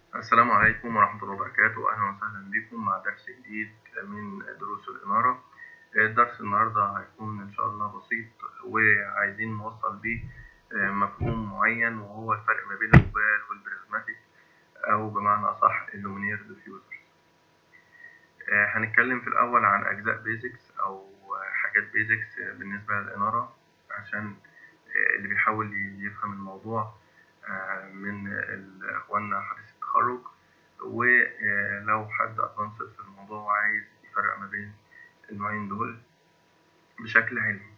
السلام عليكم ورحمة الله وبركاته أهلا وسهلا بكم مع درس جديد من دروس الإنارة الدرس النهاردة هيكون إن شاء الله بسيط وعايزين نوصل بيه مفهوم معين وهو الفرق ما بين الأوبال والبريزماتيك أو بمعنى أصح اللومينير ديفيوزرز هنتكلم في الأول عن أجزاء بيزكس أو حاجات بيزكس بالنسبة للإنارة عشان اللي بيحاول يفهم الموضوع من إخواننا حديث التخرج ولو حد أدفانسد في الموضوع وعايز يفرق ما بين النوعين دول بشكل علمي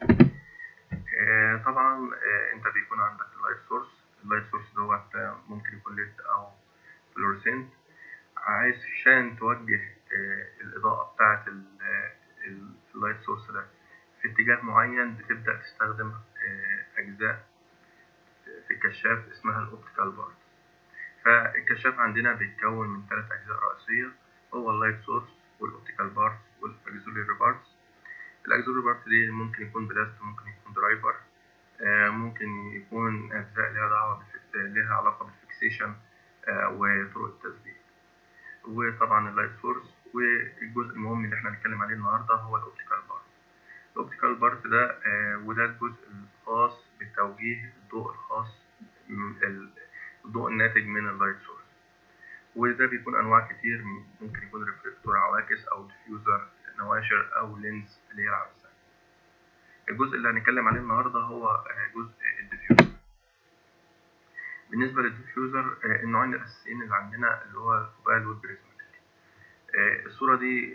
طبعا انت بيكون عندك اللايت سورس اللايت سورس دوت ممكن يكون ليد او فلورسنت عايز عشان توجه الإضاءة بتاعة اللايت سورس ده في اتجاه معين بتبدأ تستخدم أجزاء في الكشاف اسمها الأوبتيكال بارت فالكشاف عندنا بيتكون من ثلاث أجزاء رئيسية هو اللايت سورس والأوبتيكال بارت والأكزوليري بارتس الأكزوليري بارت دي ممكن يكون بلاست ممكن يكون درايفر ممكن يكون أجزاء لها دعوة لها علاقة بالفيكسيشن وطرق التثبيت وطبعا اللايت سورس والجزء المهم اللي احنا هنتكلم عليه النهارده هو الاوبتيكال بارت الاوبتيكال بارت ده آه وده الجزء الخاص بتوجيه الضوء الخاص الضوء الناتج من اللايت سورس وده بيكون انواع كتير ممكن يكون ريفلكتور عواكس او ديفيوزر نواشر او لينز اللي هي العدسات الجزء اللي هنتكلم عليه النهارده هو جزء الديفيوزر بالنسبه للديفيوزر النوعين الاساسيين اللي عندنا اللي هو الاوبال والبريزماتيك الصوره دي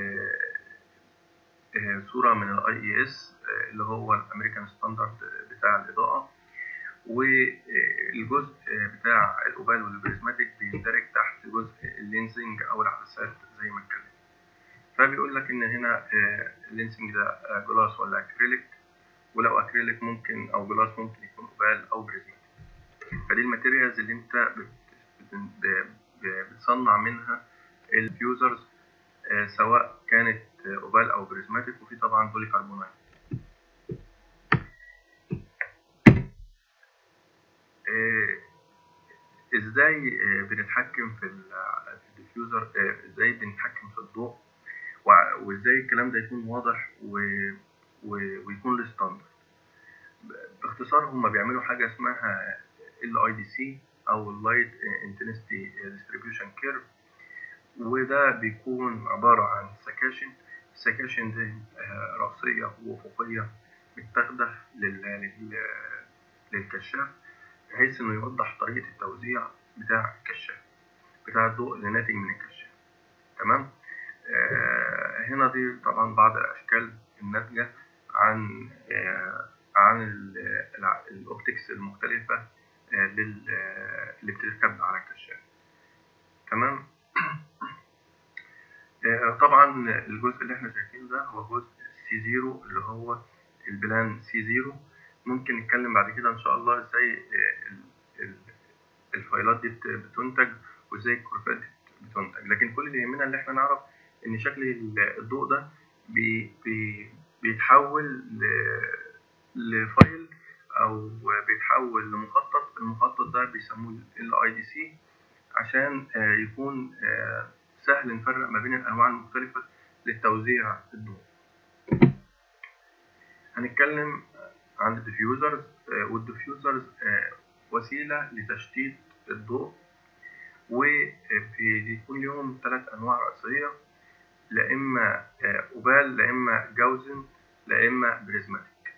صوره من الاي اي اس اللي هو الامريكان ستاندرد بتاع الاضاءه والجزء بتاع الاوبال والبريزماتيك بيندرج تحت جزء اللينسنج او العدسات زي ما اتكلم فبيقول لك ان هنا اللينسنج ده جلاس ولا اكريليك ولو اكريليك ممكن او جلاس ممكن يكون اوبال او بريزماتيك فدي الماتيريالز اللي انت بتصنع منها الفيوزرز سواء كانت اوبال او بريزماتيك وفي طبعا بولي كربونات ازاي بنتحكم في الديفيوزر ازاي بنتحكم في الضوء وازاي الكلام ده يكون واضح ويكون له ستاندرد باختصار هم بيعملوا حاجه اسمها ال اي دي سي او اللايت انتنسيتي ديستريبيوشن كيرف وده بيكون عباره عن سكاشن السكاشن دي رأسية وأفقية متاخدة للكشاف بحيث إنه يوضح طريقة التوزيع بتاع الكشاف بتاع الضوء اللي ناتج من الكشاف تمام آه هنا دي طبعا بعض الأشكال الناتجة عن آه عن الأوبتكس المختلفة آه اللي بتركب على الكشاف تمام طبعا الجزء اللي احنا شايفينه ده هو جزء سي زيرو اللي هو البلان سي زيرو ممكن نتكلم بعد كده ان شاء الله ازاي الفايلات دي بتنتج وازاي الكورفات دي بتنتج لكن كل اللي يهمنا ان احنا نعرف ان شكل الضوء ده بي بي بيتحول لفايل او بيتحول لمخطط المخطط ده بيسموه ال اي دي سي عشان يكون سهل نفرق ما بين الأنواع المختلفة للتوزيع الضوء هنتكلم عن الديفيوزرز والديفيوزرز وسيلة لتشتيت الضوء وبيكون لهم ثلاث أنواع رئيسية لا إما أوبال لا إما جاوزن لا إما بريزماتيك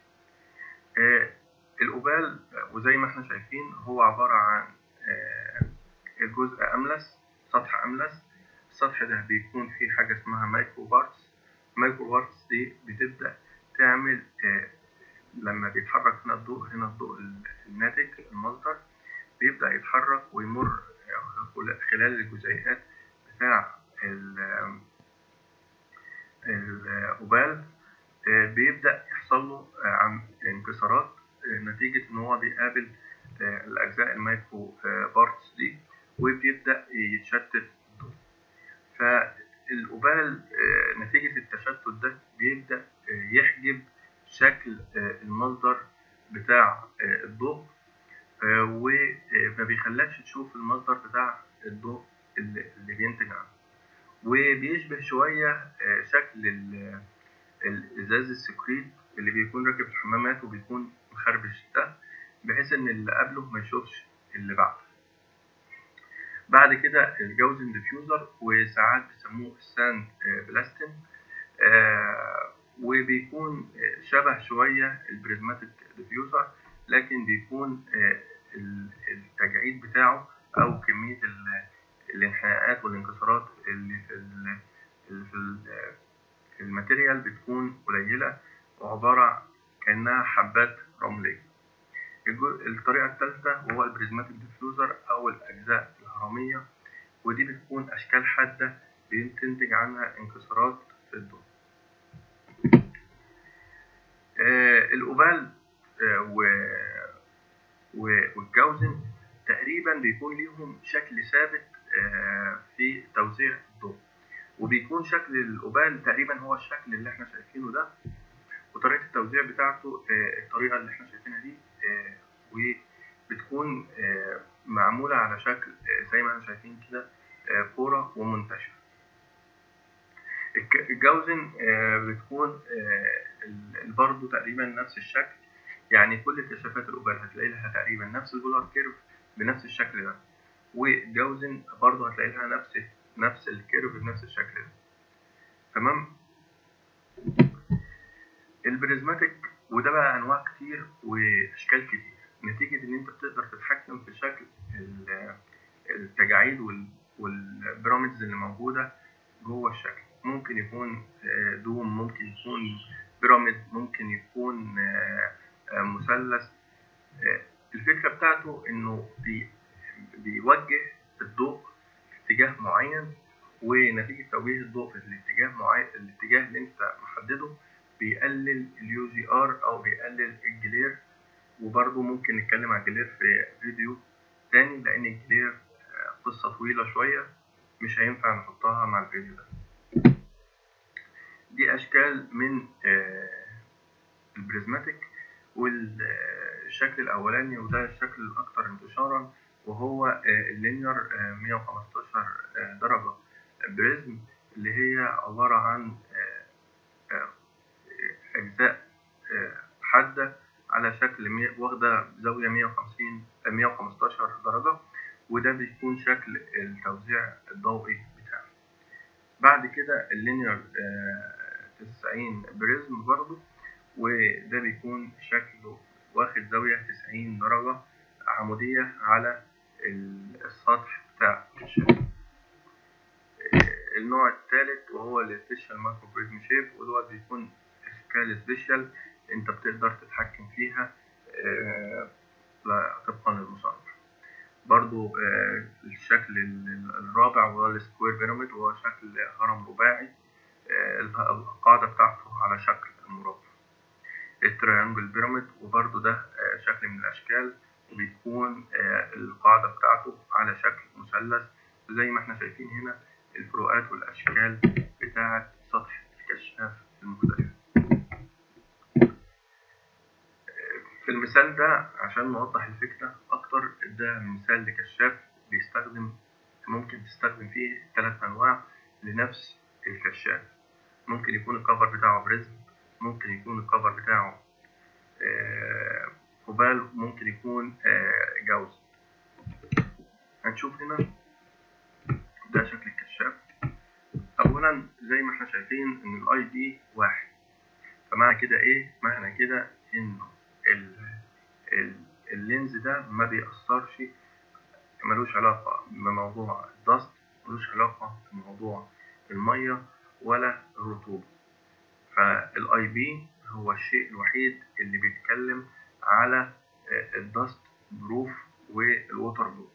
الأوبال وزي ما احنا شايفين هو عبارة عن الجزء أملس سطح أملس السطح ده بيكون فيه حاجة اسمها مايكرو بارتس مايكرو بارتس دي بتبدأ تعمل آه لما بيتحرك هنا الضوء هنا الضوء الناتج المصدر بيبدأ يتحرك ويمر آه خلال الجزيئات بتاع الأوبال آه بيبدأ يحصل له عن انكسارات نتيجة إن هو بيقابل الأجزاء المايكرو بارتس دي وبيبدأ يتشتت فالأوبال نتيجة التشتت ده بيبدأ يحجب شكل المصدر بتاع الضوء وما بيخليش يخلكش تشوف المصدر بتاع الضوء اللي, اللي بينتج عنه وبيشبه شوية آه، شكل ال- الإزاز السكريت اللي بيكون راكب في الحمامات وبيكون مخربش ده بحيث إن اللي قبله ما يشوفش اللي بعده بعد كده الجوزن ديفيوزر وساعات بيسموه الساند آه، بلاستين آه، وبيكون آه، شبه شوية البريزماتيك ديفيوزر لكن بيكون آه، ال- التجاعيد بتاعه أو كمية ال- الانحناءات والانكسارات اللي في ال- اللي في ال- في الماتيريال بتكون قليلة وعبارة كأنها حبات رملية الجو- الطريقة الثالثة وهو البريزماتيك ديفيوزر أو الأجزاء الهرمية ودي بتكون أشكال حادة بتنتج عنها انكسارات في الضوء آه، الأوبال آه، و- و- والجوزن تقريبا بيكون ليهم شكل ثابت آه، في توزيع الضوء وبيكون شكل الأوبال تقريبا هو الشكل اللي احنا شايفينه ده وطريقة التوزيع بتاعته آه، الطريقة اللي احنا شايفينها دي آه، وبتكون آه، معمولة على شكل آه، زي ما احنا شايفين كده آه، كورة ومنتشرة الك- الجوزن آه، بتكون آه، ال- برضه تقريبا نفس الشكل يعني كل كشافات الأوبال هتلاقي لها تقريبا نفس البولار كيرف بنفس الشكل ده والجوزن برضه هتلاقي لها نفس نفس الكيرف بنفس الشكل ده تمام البريزماتيك وده بقى انواع كتير واشكال كتير نتيجه ان انت بتقدر تتحكم في شكل ال- التجاعيد وال- والبيراميدز اللي موجوده جوه الشكل ممكن يكون آه، دوم ممكن يكون بيراميد ممكن يكون آه، آه، مثلث آه، الفكره بتاعته انه بي بيوجه الضوء في اتجاه معين ونتيجة توجيه الضوء في الاتجاه معين الاتجاه اللي انت محدده بيقلل اليو جي ار او بيقلل الجلير وبرضه ممكن نتكلم عن الجلير في فيديو تاني لان الجلير آه، قصة طويلة شوية مش هينفع نحطها مع الفيديو ده دي اشكال من آه، البريزماتيك والشكل الاولاني وده الشكل الاكثر انتشارا وهو آه، اللينير آه، 115 آه، درجة بريزم اللي هي عبارة عن آه، آه، أجزاء آه، حادة على شكل مية- واخدة زاوية 150 آه، 115 درجة وده بيكون شكل التوزيع الضوئي بتاعه بعد كده اللينير 90 بريزم برضو وده بيكون شكله واخد زاوية 90 درجة عمودية على السطح بتاع الشاشة النوع الثالث وهو السبيشال مايكرو بريزم شيب ودوت بيكون اشكال سبيشال انت بتقدر تتحكم فيها آه، لا- طبقا للمصنف برضو آه، الشكل ال- الرابع وهو السكوير بيراميد وهو شكل هرم رباعي آه، الق- القاعدة بتاعته على شكل المربع التريانجل بيراميد وبرضو ده آه، شكل من الأشكال وبيكون آه، القاعدة بتاعته على شكل مثلث زي ما احنا شايفين هنا الفروقات والأشكال بتاعة سطح الكشاف المختلف في المثال ده عشان نوضح الفكرة أكتر ده مثال لكشاف بيستخدم ممكن تستخدم فيه ثلاث أنواع لنفس الكشاف ممكن يكون الكفر بتاعه بريزم ممكن يكون الكفر بتاعه آه، قبال ممكن يكون آه، جوز هنشوف هنا ده شكل الكشاف اولا زي ما احنا شايفين ان الاي دي واحد فمعنى كده ايه معنى كده انه ال- ال- اللينز ده ما بيأثرش ملوش علاقة بموضوع الضغط ملوش علاقة بموضوع المية ولا الرطوبة فالاي بي هو الشيء الوحيد اللي بيتكلم على الدست بروف والووتر بروف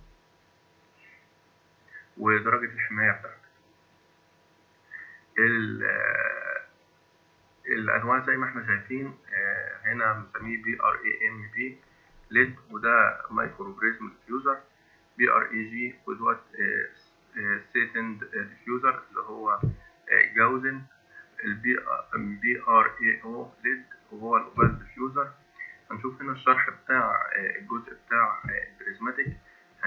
ودرجة الحماية بتاعتك ال- آه، الأنواع زي ما احنا شايفين آه، هنا بنسميه بي ار اي ام بي ليد وده مايكرو بريزم ديفيوزر بي ار اي جي ودوت سيتند ديفيوزر اللي هو آه، جوزن البي بي ار اي او ليد وهو الاوبال ديفيوزر هنشوف هنا الشرح بتاع آه، الجزء بتاع آه، البريزماتيك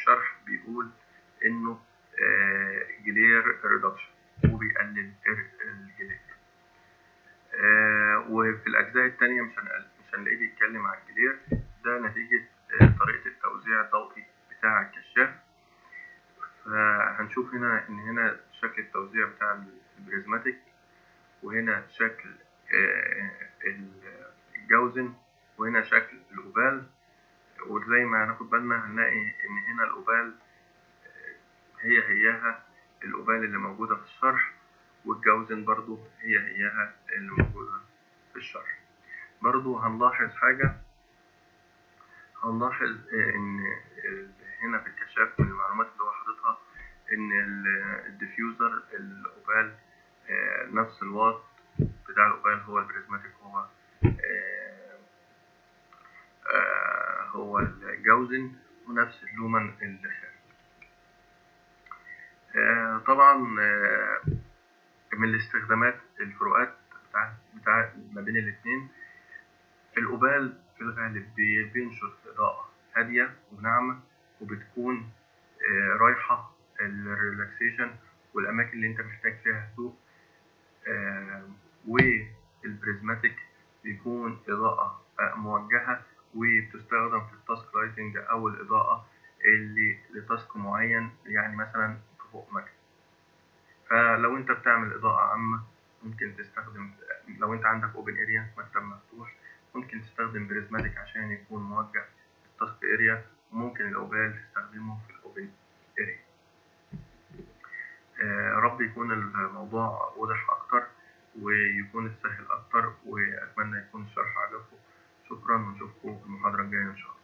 الشرح بيقول إنه جلير ريدكشن وبيقلل الجلير وفي الأجزاء التانية مش مش هنلاقيه بيتكلم عن الجلير ده نتيجة طريقة التوزيع الضوئي بتاع الكشاف فهنشوف هنا إن هنا شكل التوزيع بتاع البريزماتيك وهنا شكل الجوزن وهنا شكل الأوبال وزي ما هناخد بالنا هنلاقي إن هنا الأوبال هي هياها الأوبال اللي موجودة في الشرح والجوزن برضو هي هياها اللي موجودة في الشرح برضو هنلاحظ حاجة هنلاحظ إن هنا في الكشاف من المعلومات اللي هو حاططها إن الديفيوزر الأوبال نفس الواط بتاع الأوبال هو البريزماتيك هو هو الجوزن ونفس اللومن اللي خارج طبعا من الاستخدامات الفروقات بتاع بتاع ما بين الاثنين الأوبال في الغالب بينشر إضاءة هادية وناعمة وبتكون رايحة الريلاكسيشن والأماكن اللي أنت محتاج فيها هدوء والبريزماتيك بيكون إضاءة موجهة وبتستخدم في التاسك لايتنج أو الإضاءة اللي لتاسك معين يعني مثلا فوق مكتب فلو أنت بتعمل إضاءة عامة ممكن تستخدم لو أنت عندك أوبن أريا مكتب مفتوح ممكن تستخدم بريزماتيك عشان يكون موجه للتاسك أريا وممكن الأوبال تستخدمه في الأوبن أريا رب يكون الموضوع واضح أكتر ويكون اتسهل أكتر وأتمنى يكون الشرح عجبكم شكرا ونشوفكم المحاضرة الجاية إن شاء الله